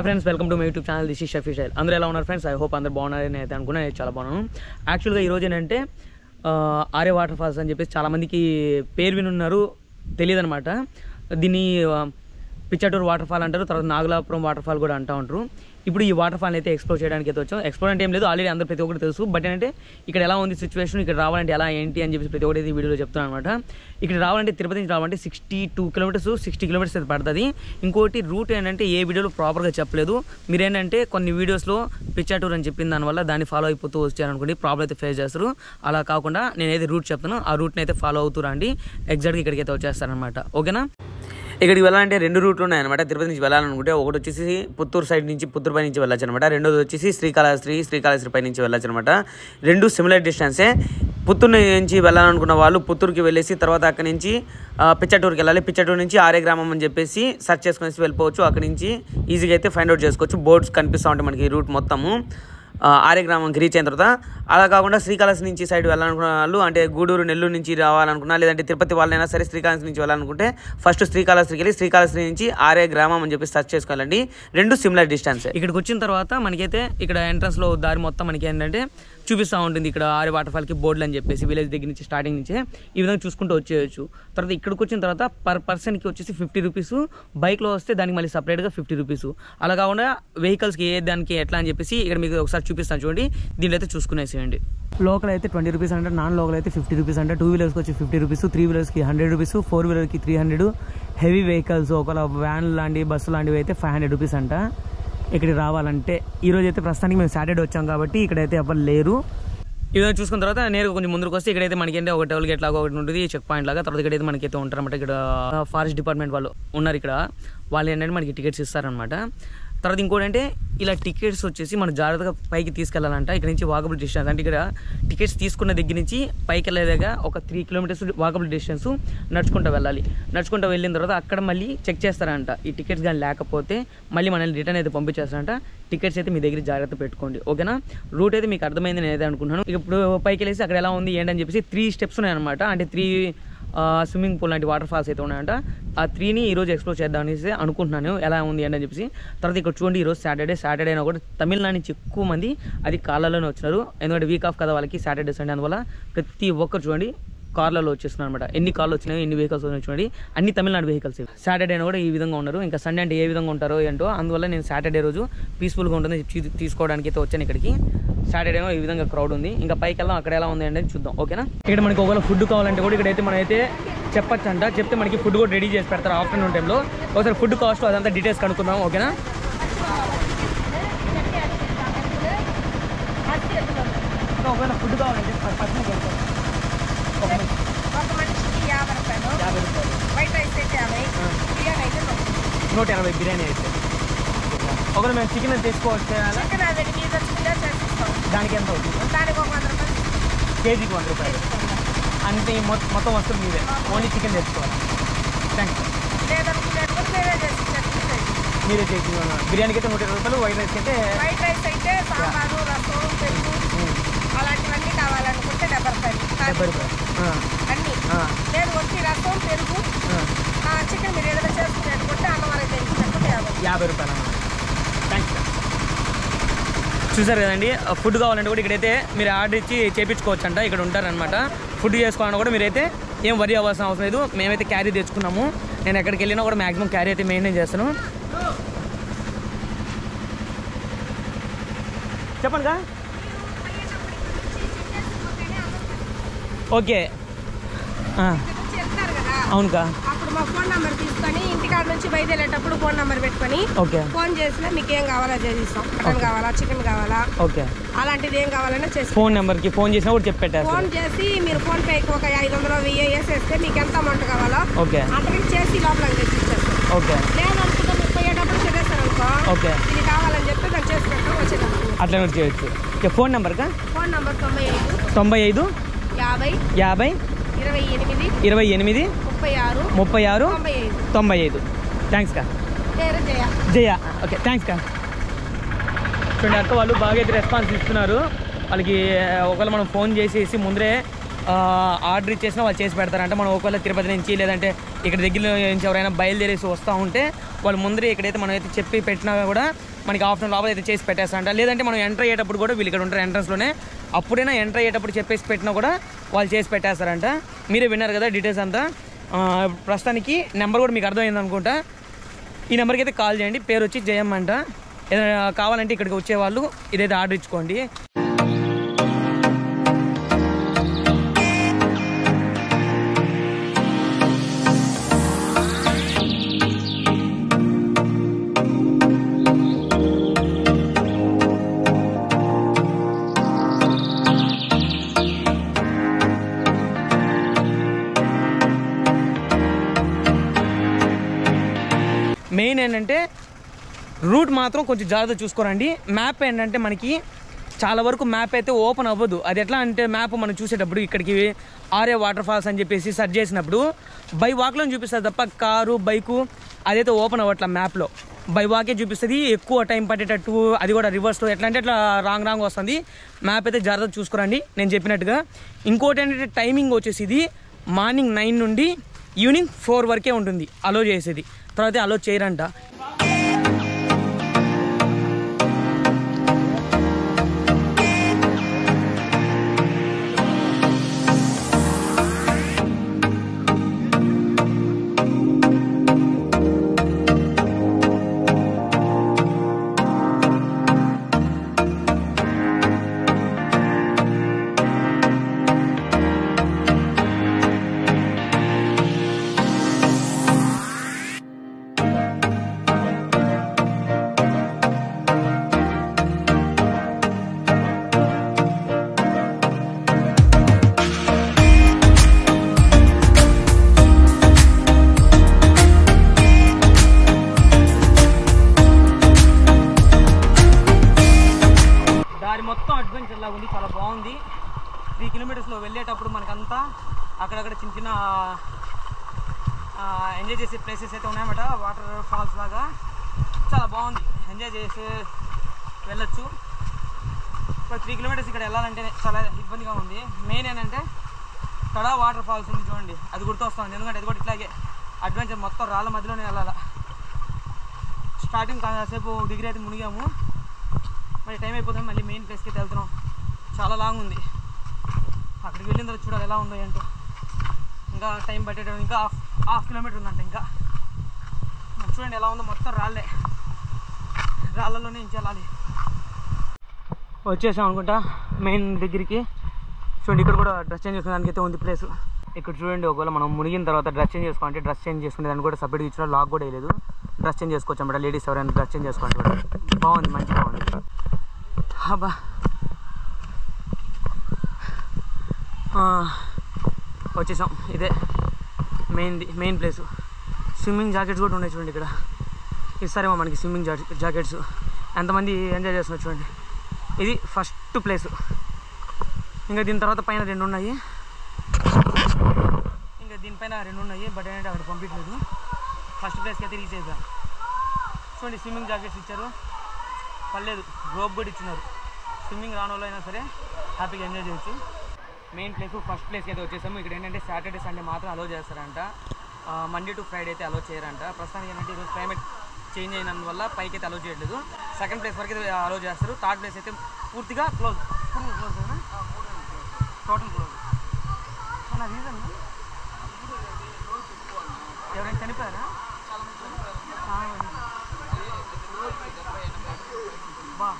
Friends welcome to my YouTube channel this is Shafi Shail అందరూ ఎలా ఉన్నారు ఫ్రెండ్స్ ఐ హోప్ అందరూ బాగున్నారని అయితే అనుకున్నా నేను చాలా బాగున్నాను యాక్చువల్గా ఈరోజు ఏంటంటే ఆ, ఆర్య వాటర్ ఫాల్స్ అని చెప్పేసి చాలామందికి పేరు వినున్నారు తెలియదు అనమాట దీన్ని ఆ, పిచ్చటూరు వాటర్ ఫాల్ అంటారు తర్వాత నాగలాపురం వాటర్ ఫాల్ కూడా అంటూ ఉంటారు ఇప్పుడు ఈ వాటర్ ఫాల్ అయితే ఎక్స్ప్లోర్ చేయడానికి అయితే వచ్చాం ఎక్స్ప్లోర్ అంటే ఏం లేదు ఆల్రెడీ అందరూ ప్రతి ఒక్కటి తెలుసు బట్ ఏంటంటే ఇక్కడ ఎలా ఉంది సిచ్యువేషన్ ఇక్కడ రావాలంటే ఎలా ఏంటి అని చెప్పి ప్రతి ఒక్కటి అయితే ఈ వీడియోలో చెప్తున్నాను అనమాట ఇక్కడ రావాలంటే తిరుపతి నుంచి రావాలంటే sixty two kilometres sixty kilometres అయితే పడుతుంది ఇంకోటి రూట్ ఏంటంటే ఏ వీడియోలో ప్రాపర్గా చెప్పలేదు మీరేంటంటే కొన్ని వీడియోస్లో పిచ్చాటూర్ అని చెప్పిన దానివల్ల దాన్ని ఫాలో అయిపోతూ వచ్చారనుకోండి ప్రాబ్లం అయితే ఫేస్ చేస్తారు అలా కాకుండా నేను ఏది రూట్ చెప్తానో ఆ రూట్ని అయితే ఫాలో అవుతూ రండి ఎగ్జాక్ట్గా ఇక్కడికి అయితే వచ్చేస్తారనమాట ఓకేనా ఇక్కడికి వెళ్ళాలంటే రెండు రూట్లు ఉన్నాయన్నమాట తిరుపతి నుంచి వెళ్ళాలనుకుంటే ఒకటి వచ్చేసి పుత్తూరు సైడ్ నుంచి పుత్తూరు పై నుంచి వెళ్ళొచ్చు అనమాట రెండోది వచ్చేసి శ్రీకాళహస్తి శ్రీకాళహస్తి పై నుంచి వెళ్ళొచ్చు అనమాట రెండు సిమిలర్ డిస్టెన్సే పుత్తూరు నుంచి వెళ్ళాలనుకున్న వాళ్ళు పుత్తూరుకి వెళ్ళేసి తర్వాత అక్కడి నుంచి ఆ, పిచ్చటూరుకి వెళ్ళాలి పిచ్చటూరు నుంచి ఆర్య గ్రామం అని చెప్పేసి సెర్చ్ చేసుకునేసి వెళ్ళిపోవచ్చు అక్కడి నుంచి ఈజీగా అయితే ఫైండ్ అవుట్ చేసుకోవచ్చు బోర్డ్స్ కనిపిస్తూ ఉంటాయి మనకి ఈ రూట్ మొత్తము ఆ, ఆర్య గ్రామంకి రీచ్ అయిన తర్వాత అలా కాకుండా శ్రీకాళహస్తి నుంచి సైడ్ వెళ్ళాలనుకున్న వాళ్ళు అంటే గూడూరు నెల్లూరు నుంచి రావాలనుకున్నా లేదంటే తిరుపతి వాళ్ళైనా సరే శ్రీకాళహస్తి నుంచి వెళ్ళాలనుకుంటే ఫస్ట్ శ్రీకాళహస్తికి వెళ్ళి శ్రీకాళహస్తి నుంచి ఆర్య గ్రామం అని చెప్పి సెర్చ్ చేసుకోవాలండి రెండు సిమిలర్ డిస్టెన్స్ ఇక్కడికి వచ్చిన తర్వాత మనకైతే ఇక్కడ ఎంట్రన్స్ లో దారి మొత్తం మనకి ఏంటంటే చూపిస్తూ ఉంటుంది ఇక్కడ ఆర్య వాటర్ ఫాల్కి బోర్డులు అని చెప్పేసి విలేజ్ దగ్గర నుంచి స్టార్టింగ్ నుంచే ఈ విధంగా చూసుకుంటూ వచ్చేయచ్చు తర్వాత ఇక్కడికి వచ్చిన తర్వాత పర్ పర్సన్కి వచ్చేసి ఫిఫ్టీ రూపీస్ బైక్లో వస్తే దానికి మళ్ళీ సపరేట్గా ఫిఫ్టీ రూపీస్ అలా కాకుండా వెహికల్స్కి ఏ దానికి ఎట్లా అని చెప్పేసి ఇక్కడ మీకు ఒకసారి చూపిస్తాను చూడండి దీంట్లో అయితే చూసుకునేసేయండి లోకల్ అయితే ట్వంటీ రూపీస్ అంటే నాన్ లోకల్ అయితే ఫిఫ్టీ రూపీస్ అంటే టూ వీలర్స్కి వచ్చి ఫిఫ్టీ రూపీస్ త్రీ వీలర్స్కి హండ్రెడ్ రూపీస్ ఫోర్ వీలర్కి త్రీ హండ్రెడ్ హెవీ వెహికల్స్ ఒకవేళ వ్యాన్ లాంటి బస్సు లాంటివి అయితే ఫైవ్ హండ్రెడ్ రూపీస్ అంట ఇక్కడికి రావాలంటే ఈ రోజు అయితే ప్రస్తుతానికి మేము సాటర్డే వచ్చాం కాబట్టి ఇక్కడైతే ఎవరు లేరు ఇవన్నీ చూసుకున్న తర్వాత నేరుగా కొంచెం ముందుకు వస్తే ఇక్కడైతే మనకి ఏంటి ఒక టోల్ గేట్ లాగా ఒకటి ఉంటుంది చెక్ పాయింట్ లాగా తర్వాత ఇక్కడైతే మనకి అయితే ఉంటారన్నమాట ఇక్కడ ఫారెస్ట్ డిపార్ట్మెంట్ వాళ్ళు ఉన్నారు ఇక్కడ వాళ్ళు ఏంటంటే మనకి టికెట్స్ ఇస్తారనమాట తర్వాత ఇంకోటి అంటే ఇలా టికెట్స్ వచ్చేసి మనం జాగ్రత్తగా పైకి తీసుకెళ్లాలంట ఇక్కడ నుంచి వాకబుల్ డిస్టెన్స్ అంటే ఇక్కడ టికెట్స్ తీసుకున్న దగ్గర నుంచి పైకి వెళ్ళేదాకా ఒక త్రీ కిలోమీటర్స్ వాకబుల్ డిస్టెన్స్ నడుచుకుంటూ వెళ్ళాలి నడుచుకుంటూ వెళ్ళిన తర్వాత అక్కడ మళ్ళీ చెక్ చేస్తారంట ఈ టికెట్స్ కానీ లేకపోతే మళ్ళీ మనల్ని రిటర్న్ అయితే పంపించేస్తారంట టికెట్స్ అయితే మీ దగ్గర జాగ్రత్త పెట్టుకోండి ఓకేనా రూట్ అయితే మీకు అర్థమైంది నేను అయితే అనుకుంటున్నాను ఇక ఇప్పుడు పైకి వెళ్ళేసి అక్కడ ఎలా ఉంది ఏంటని చెప్పేసి త్రీ స్టెప్స్ ఉన్నాయన్నమాట అంటే త్రీ స్విమ్మింగ్ పూల్ లాంటి వాటర్ ఫాల్స్ అయితే ఉన్నాయంట ఆ త్రీని ఈరోజు ఎక్స్ప్లోర్ చేద్దాం అనేసి అనుకుంటున్నాను ఎలా ఉంది ఏంటని చెప్పేసి తర్వాత ఇక్కడ చూడండి ఈరోజు సాటర్డే సాటర్డే అయినా కూడా తమిళనాడు నుంచి ఎక్కువ మంది అది కార్లలోనే వచ్చినారు ఎందుకంటే వీక్ ఆఫ్ కదా వాళ్ళకి సాటర్డే సండే అందువల్ల ప్రతి ఒక్కరు చూడండి కార్లలో వచ్చేస్తున్నారు అనమాట ఎన్ని కార్లు వచ్చినాయో ఎన్ని వెహికల్స్ వచ్చినాయో చూడండి అన్ని తమిళనాడు వెహికల్స్ సాటర్డే అయినా కూడా ఈ విధంగా ఉన్నారు ఇంకా సండే అంటే ఏ విధంగా ఉంటారో ఏంటో అందువల్ల నేను సాటర్డే రోజు పీస్ఫుల్గా ఉంటుంది తీ- తీసుకోవడానికి అయితే వచ్చాను ఇక్కడికి సాటర్డే ఏమో ఈ విధంగా క్రౌడ్ ఉంది ఇంకా పైకి వెళ్దాం అక్కడ ఎలా ఉంది అంటే చూద్దాం ఓకేనా ఇక్కడ మనకి ఒకవేళ ఫుడ్ కావాలంటే కూడా ఇక్కడైతే మనమైతే చెప్పచ్చు అంట చెప్తే మనకి ఫుడ్ కూడా రెడీ చేసి పెడతారు ఆఫ్టర్నూన్ టైంలో ఒకసారి ఫుడ్ కాస్ట్ అదంతా డీటెయిల్స్ కనుక్కుందాం ఓకేనా ఒకవేళ ఫుడ్ కావాలంటే పర్సన్ ఒక మనిషికి యాభై రూపాయలు యాభై రూపాయలు వైట్ రైస్ అయితే యాభై బిర్యానీ అయితే నూట నూట ఎనభై బిర్యానీ అయితే ఒకవేళ మేము చికెన్ తెచ్చుకోవచ్చు చికెన్ అది మీద వచ్చిందా చేసిస్తాం దానికి ఎంత అవుతుంది దానికి ఒక వంద రూపాయలు కేజీకి వంద రూపాయలు అంటే ఈ మొత్తం మొత్తం వస్తుంది మీదే ఓన్లీ చికెన్ తెచ్చుకోవాలి థ్యాంక్స్ లేదనుకుంటే మీరే చేసి ఇచ్చేది. మీరే చేసి బిర్యానీకి అయితే నూట ఇరవై రూపాయలు వైట్ రైస్కి అయితే వైట్ రైస్ అయితే సాంబారు రసం పెరుగు అలాంటివన్నీ కావాలనుకుంటే డెబ్బై రూపాయలు డెబ్బై రూపాయలు ఆ, అన్ని ఆ, లేదు వచ్చి రసం పెరుగు ఆ. ఆ, చికెన్ మీరు ఏదైనా చేసుకునేట్టుకుంటే అన్నం అనేది తెచ్చుకుంటే యాభై యాభై రూపాయలు అన్నమాట థ్యాంక్స్ చూసారు కదండి ఫుడ్ కావాలంటే కూడా ఇక్కడైతే మీరు ఆర్డర్ ఇచ్చి చేయించుకోవచ్చు అంట ఇక్కడ ఉంటారనమాట ఫుడ్ చేసుకోవాలన్నా కూడా మీరైతే ఏం వరి అవ్వాల్సిన అవసరం లేదు మేమైతే క్యారీ తెచ్చుకున్నాము నేను ఎక్కడికి వెళ్ళినా కూడా మాక్సిమం క్యారీ అయితే మెయింటైన్ చేస్తాను చెప్పండి కా ఓకే ఆ, చెప్తారు కదా అవును కా అప్పుడు మా ఫోన్ నెంబర్ తీసుకొని ఇంటికాడ నుంచి బయలుదేరేటప్పుడు ఫోన్ నెంబర్ పెట్టుకొని ఓకే ఫోన్ చేసినా మీకు ఏం కావాలో చేసిస్తాం మటన్ కావాలా చికెన్ కావాలా ఓకే అలాంటిది ఏం కావాలన్నా చేసి ఫోన్ నెంబర్కి ఫోన్ చేసినా కూడా చెప్పి పెట్టేస్తారు ఫోన్ చేసి మీరు ఫోన్ పేకి ఒక ఐదు వందలు వెయ్యి వేసేస్తే మీకు ఎంత అమౌంట్ కావాలో ఓకే అంతకి చేసి లోపల తెచ్చి ఇచ్చేస్తాం ఓకే లేదనుకుంటే మీరు పోయేటప్పుడు చెప్పేస్తారు అనుకో ఓకే ఇది కావాలని చెప్తే దాన్ని చేసి పెట్టడం వచ్చేటప్పుడు అట్లా కూడా చేయొచ్చు ఓకే ఫోన్ నెంబర్కా ఫోన్ నంబర్ తొంభై ఐదు తొంభై ఐదు యాభై యాభై ఇరవై ఎనిమిది ఇరవై ఎనిమిది ముప్పై ఆరు ముప్పై ఆరు తొంభై ఐదు తొంభై ఐదు థ్యాంక్స్ కా పేరు జయ జయ ఓకే థ్యాంక్స్ కా చూడండి అక్క వాళ్ళు బాగా అయితే రెస్పాన్స్ ఇస్తున్నారు వాళ్ళకి ఒకవేళ మనం ఫోన్ చేసేసి ముందరే ఆర్డర్ ఇచ్చేసినా వాళ్ళు చేసి పెడతారంట మనం ఒకవేళ తిరుపతి నుంచి లేదంటే ఇక్కడ దగ్గర నుంచి ఎవరైనా బయలుదేరేసి వస్తూ ఉంటే వాళ్ళు ముందరే ఇక్కడైతే మనం అయితే చెప్పి పెట్టినా కూడా మనకి ఆఫ్టర్నూన్ లోపల అయితే చేసి పెట్టేస్తారంట లేదంటే మనం ఎంటర్ అయ్యేటప్పుడు కూడా వీళ్ళు ఇక్కడ ఉంటారు ఎంట్రన్స్లోనే అప్పుడైనా ఎంటర్ అయ్యేటప్పుడు చెప్పేసి పెట్టినా కూడా వాళ్ళు చేసి పెట్టేస్తారంట మీరే విన్నారు కదా డీటెయిల్స్ అంతా ఆ, ప్రస్తుతానికి నెంబర్ కూడా మీకు అర్థమైంది అనుకుంటా ఈ నెంబర్కి అయితే కాల్ చేయండి పేరు వచ్చి జయమ్మ అంట ఏదైనా కావాలంటే ఇక్కడికి వచ్చేవాళ్ళు ఇదైతే ఆర్డర్ ఇచ్చుకోండి మెయిన్ ఏంటంటే రూట్ మాత్రం కొంచెం జాగ్రత్త చూసుకోరండి మ్యాప్ ఏంటంటే మనకి చాలా వరకు మ్యాప్ అయితే ఓపెన్ అవ్వదు అది ఎట్లా అంటే మ్యాప్ మనం చూసేటప్పుడు ఇక్కడికి ఆర్ఏ వాటర్ ఫాల్స్ అని చెప్పేసి సెర్చ్ చేసినప్పుడు బై వాక్లో చూపిస్తుంది తప్ప కారు బైకు అదైతే ఓపెన్ అవ్వట్ల మ్యాప్లో బై వాకే చూపిస్తుంది ఎక్కువ టైం పట్టేటట్టు అది కూడా రివర్స్లో ఎట్లా అంటే ఇట్లా రాంగ్ రాంగ్ వస్తుంది మ్యాప్ అయితే జాగ్రత్త చూసుకోరండి నేను చెప్పినట్టుగా ఇంకోటి ఏంటంటే టైమింగ్ వచ్చేసి ఇది మార్నింగ్ నైన్ నుండి ఈవినింగ్ ఫోర్ వరకే ఉంటుంది అలో చేసేది తర్వాత అలో చేయరంట దారి మొత్తం అడ్వెంచర్ లాగా ఉంది చాలా బాగుంది త్రీ కిలోమీటర్స్లో వెళ్ళేటప్పుడు మనకంతా అక్కడక్కడ చిన్న చిన్న ఎంజాయ్ చేసే ప్లేసెస్ అయితే ఉన్నాయన్నమాట వాటర్ ఫాల్స్ లాగా చాలా బాగుంది ఎంజాయ్ చేసి వెళ్ళొచ్చు ఇప్పుడు త్రీ కిలోమీటర్స్ ఇక్కడ వెళ్ళాలంటే చాలా ఇబ్బందిగా ఉంది మెయిన్ ఏంటంటే తడా వాటర్ ఫాల్స్ ఉంది చూడండి అది గుర్తొస్తుంది ఎందుకంటే అది కూడా ఇట్లాగే అడ్వెంచర్ మొత్తం రాళ్ళ మధ్యలోనే వెళ్ళాలి స్టార్టింగ్ కాసేపు డిగ్రీ అయితే మునిగాము మరి టైం అయిపోతుంది మళ్ళీ మెయిన్ ప్లేస్కి అయితే వెళ్తున్నాం చాలా లాంగ్ ఉంది అక్కడికి వెళ్ళిన తర్వాత చూడాలి ఎలా ఉందో ఏంటో ఇంకా టైం పట్టేటప్పుడు ఇంకా హాఫ్ హాఫ్ కిలోమీటర్ ఉందంట ఇంకా మరి చూడండి ఎలా ఉందో మొత్తం రాళ్ళే రాళ్ళలోనే నుంచి వెళ్ళాలి వచ్చేసాం అనుకుంటా మెయిన్ దగ్గరికి చూడండి ఇక్కడ కూడా డ్రెస్ చేంజ్ చేసుకోవడానికి అయితే ఉంది ప్లేస్ ఇక్కడ చూడండి ఒకవేళ మనం మునిగిన తర్వాత డ్రెస్ చేంజ్ చేసుకోవాలంటే డ్రెస్ చేంజ్ చేసుకునే దాన్ని కూడా సపరేట్ ఇచ్చిన లాక్ కూడా వేయలేదు డ్రెస్ చేంజ్ చేసుకోవచ్చు అన్నమాట లేడీస్ ఎవరైనా డ్రెస్ చేంజ్ చేసుకోండి కూడా బాగుంది మంచి బాగుంది అబ్బా ఆ, వచ్చేసాం ఇదే మెయిన్ది మెయిన్ ప్లేస్ స్విమ్మింగ్ జాకెట్స్ కూడా ఉన్నాయి చూడండి ఇక్కడ ఇస్తారేమో మనకి స్విమ్మింగ్ జాకెట్స్ ఎంతమంది ఎంజాయ్ చేస్తున్నారు చూడండి ఇది ఫస్ట్ ప్లేస్ ఇంకా దీని తర్వాత పైన రెండు ఉన్నాయి ఇంకా దీనిపైన రెండు ఉన్నాయి బట్ ఏంటంటే అక్కడ పంపించలేదు ఫస్ట్ ప్లేస్కి అయితే రీచ్ అయిపోయాం చూడండి స్విమ్మింగ్ జాకెట్స్ ఇచ్చారు పర్లేదు రోప్ కూడా ఇచ్చినారు స్విమ్మింగ్ రాని వాళ్ళు అయినా సరే హ్యాపీగా ఎంజాయ్ చేయొచ్చు మెయిన్ ప్లేస్ ఫస్ట్ ప్లేస్కి అయితే వచ్చేసాము ఇక్కడ ఏంటంటే సాటర్డే సండే మాత్రం అలో చేస్తారంట మండే టు ఫ్రైడే అయితే అలో చేయరంట ప్రస్తుతానికి ఏంటంటే ఈరోజు క్లైమేట్ చేంజ్ అయినందువల్ల పైకి అయితే అలో చేయట్లేదు సెకండ్ ప్లేస్ వరకు అయితే అలో చేస్తారు థర్డ్ ప్లేస్ అయితే పూర్తిగా క్లోజ్ పూర్తిగా క్లోజ్ టోటల్ క్లోజ్ మన రీజన్ ఎవరైనా చనిపోయారా ఆ, బా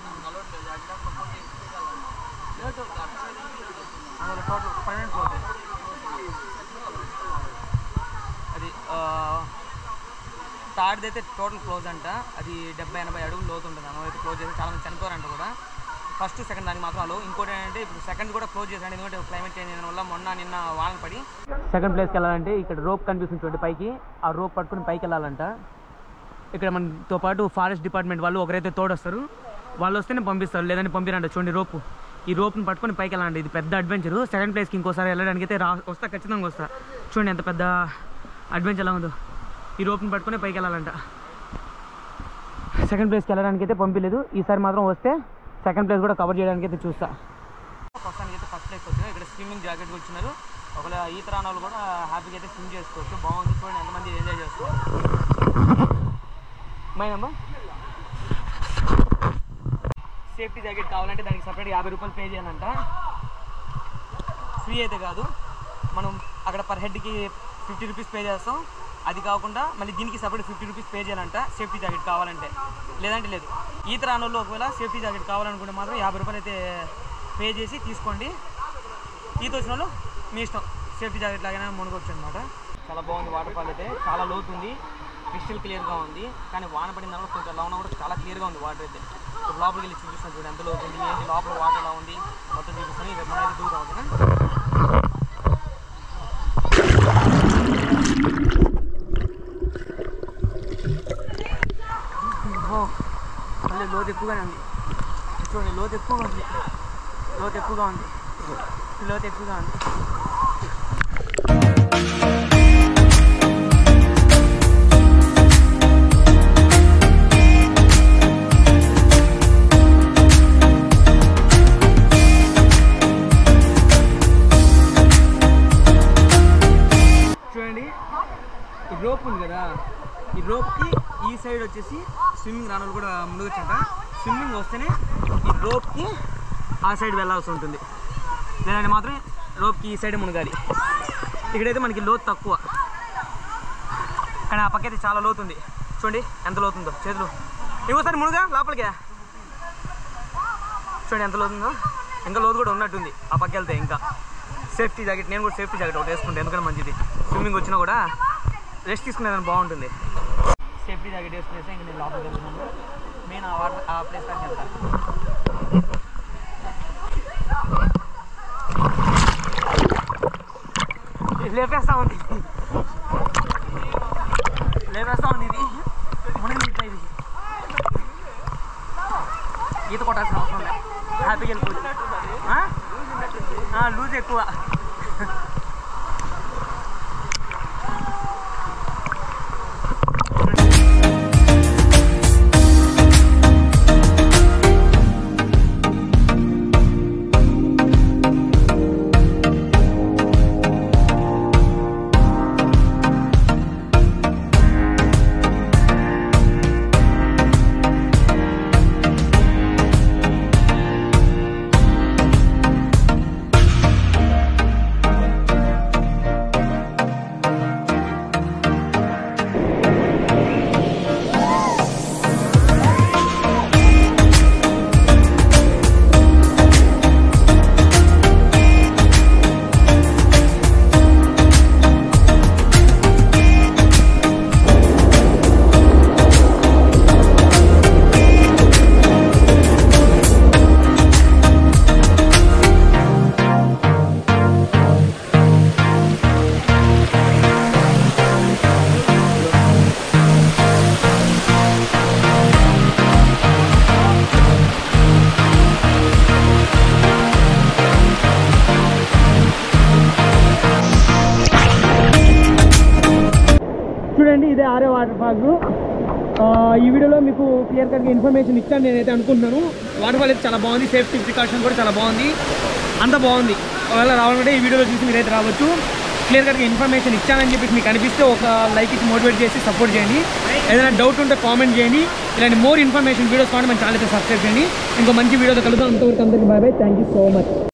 అందులో టోటల్ పన్నెండు ఫ్లోర్ అది థర్డ్ అయితే టోటల్ క్లోజ్ అంట అది డెబ్బై ఎనభై అడుగులు లోతు ఉంటుంది అన్న అయితే క్లోజ్ చేసి చాలా మంది చనిపోయారంట కూడా ఫస్ట్ సెకండ్ దానికి మాత్రం అలో ఇంకోటి ఏంటంటే ఇప్పుడు సెకండ్ కూడా క్లోజ్ చేశాడు ఎందుకంటే క్లైమేట్ చేంజ్ అయిన వల్ల మొన్న నిన్న వానలు పడి సెకండ్ ప్లేస్కి వెళ్ళాలంటే ఇక్కడ రోప్ కనిపిస్తుంది చూడండి పైకి ఆ రోప్ పట్టుకుని పైకి వెళ్ళాలంట ఇక్కడ మనతో పాటు ఫారెస్ట్ డిపార్ట్మెంట్ వాళ్ళు ఒకరైతే తోడొస్తారు వాళ్ళు వస్తేనే పంపిస్తారు లేదంటే పంపిరంట చూడండి రోపు ఈ రోప్ని పట్టుకొని పైకి వెళ్ళాలండి ఇది పెద్ద అడ్వెంచర్ సెకండ్ ప్లేస్కి ఇంకోసారి వెళ్ళడానికి అయితే రా వస్తా ఖచ్చితంగా వస్తా చూడండి ఎంత పెద్ద అడ్వెంచర్ ఎలా ఉందో ఈ రోప్ని పట్టుకొని పైకి వెళ్ళాలంట సెకండ్ ప్లేస్కి వెళ్ళడానికి అయితే పంపించలేదు ఈసారి మాత్రం వస్తే సెకండ్ ప్లేస్ కూడా కవర్ చేయడానికి అయితే చూస్తా ప్రస్తుతానికి అయితే ఫస్ట్ ప్లేస్ వచ్చినా ఇక్కడ స్విమ్మింగ్ జాకెట్ వచ్చినారు ఒకవేళ ఈత రాని వాళ్ళు కూడా హ్యాపీగా అయితే స్విమ్ చేసుకోవచ్చు బాగుంది చూడండి ఎంతమంది ఎంజాయ్ చేస్తారు మై నెంబర్ సేఫ్టీ జాకెట్ కావాలంటే దానికి సపరేట్ యాభై రూపాయలు పే చేయాలంట ఫ్రీ అయితే కాదు మనం అక్కడ పర్ హెడ్కి ఫిఫ్టీ రూపీస్ పే చేస్తాం అది కాకుండా మళ్ళీ దీనికి సపరేట్ ఫిఫ్టీ రూపీస్ పే చేయాలంట సేఫ్టీ జాకెట్ కావాలంటే లేదంటే లేదు ఈత రాని వాళ్ళు ఒకవేళ సేఫ్టీ జాకెట్ కావాలనుకుంటే మాత్రం యాభై రూపాయలు అయితే పే చేసి తీసుకోండి ఈత వచ్చిన వాళ్ళు మీ ఇష్టం సేఫ్టీ జాకెట్ లాగానే మునగొచ్చు అనమాట చాలా బాగుంది వాటర్ ఫాల్ అయితే చాలా లోతు ఉంది క్రిస్టల్ క్లియర్గా ఉంది కానీ వాన పడిన తర్వాత కొంచెం ఎలా ఉన్నా కూడా చాలా క్లియర్గా ఉంది వాటర్ అయితే ఇప్పుడు లోపలికి వెళ్ళి చూపిస్తాను చూడండి ఎంత లోతు ఉంది ఏంటి లోపల వాటర్ ఎలా ఉంది మొత్తం చూపిస్తాను ఇది మనం అయితే దూరం అవుతుంది ఓ, మళ్ళీ లోతు ఎక్కువగానే ఉంది చూడండి లోతు ఎక్కువగా ఉంది లోతు ఎక్కువగా ఉంది లోతు ఎక్కువగా ఉంది చూడండి ఈ రోప్ ఉంది కదా ఈ రోప్కి ఈ సైడ్ వచ్చేసి స్విమ్మింగ్ రానులు కూడా మునగొచ్చంట స్విమ్మింగ్ వస్తేనే ఈ రోప్కి ఆ సైడ్ వెళ్ళాల్సి ఉంటుంది లేదంటే మాత్రం రోప్కి ఈ సైడ్ మునగాలి ఇక్కడైతే మనకి లోతు తక్కువ కానీ ఆ పక్క అయితే చాలా లోతు ఉంది చూడండి ఎంత లోతు ఉందో చేతులు ఇంకోసారి మునుగా లోపలికి చూడండి ఎంత లోతు ఉందో ఇంకా లోతు కూడా ఉన్నట్టుంది ఆ పక్క వెళ్తే ఇంకా సేఫ్టీ జాకెట్ నేను కూడా సేఫ్టీ జాకెట్ ఒకటి వేసుకుంటే ఎందుకంటే మంచిది స్విమ్మింగ్ వచ్చినా కూడా రెస్ట్ తీసుకునేదాన్ని బాగుంటుంది సేఫ్టీ జాకెట్ వేసుకునేసి ఇంకా నేను లోపలికి వెళ్తున్నాను మెయిన్ ఆ వాటర్ ఆ ప్లేస్ కాడికి వెళ్తాను ఇది లేపేస్తా ఉంది లేపేస్తా ఉంది ఇది మునిగి ఇట్లా ఇది ఈత కొట్టాల్సిన అవసరం లేదు హ్యాపీగా వెళ్ళిపోవచ్చు ఆ? ఆ, లూజ్ ఎక్కువ చూడండి ఇదే ఆరే వాటర్ ఫాల్ ఈ వీడియోలో మీకు క్లియర్ కట్గా ఇన్ఫర్మేషన్ ఇచ్చాను నేనైతే అనుకుంటున్నాను వాటర్ ఫాల్ అయితే చాలా బాగుంది సేఫ్టీ ప్రికాషన్ కూడా చాలా బాగుంది అంత బాగుంది ఒకవేళ రావాలంటే ఈ వీడియోలో చూసి మీరైతే రావచ్చు క్లియర్ కట్గా ఇన్ఫర్మేషన్ ఇచ్చానని చెప్పేసి మీకు అనిపిస్తే ఒక లైక్ ఇచ్చి మోటివేట్ చేసి సపోర్ట్ చేయండి ఏదైనా డౌట్ ఉంటే కామెంట్ చేయండి ఇలాంటి మోర్ ఇన్ఫర్మేషన్ వీడియోస్ కావాలి మన ఛానల్ అయితే సబ్స్క్రైబ్ చేయండి ఇంకో మంచి వీడియోతో కలుద్దాం అంతవరకు అందరికీ bye bye thank you so much